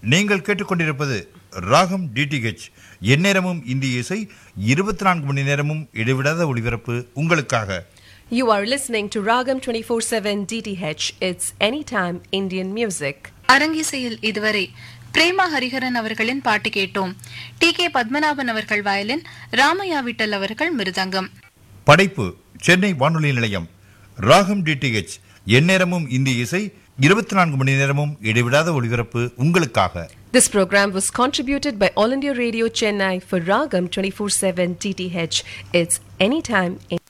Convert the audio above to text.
நீங்கள் கேட்டுக்கொண்டிருப்பது ராகம் டிடிஹெச் எந்நேரமும் இந்திய இசை இருபத்தி நான்கு மணி நேரமும் இடைவிடாத ஒளிபரப்பு உங்களுக்காக You are listening to Ragam 24/7 DTH. It's anytime Indian music. அரங்கிசையில் இதுவரை பிரேமா ஹரிஹரன் அவர்களின் பாட்டு கேட்டோம் டி கே பத்மநாபன் அவர்கள் வயலின் ராமையா விட்டல் அவர்கள் மிருதங்கம் படைப்பு சென்னை வானொலி நிலையம் ராகம் டிடிஹெச் எந்நேரமும் இந்திய இசை இருபத்தி நான்கு மணி நேரமும் இடைவிடாத ஒளிபரப்பு உங்களுக்காக This program was contributed by All India Radio Chennai for Ragam 24/7 DTH. It's anytime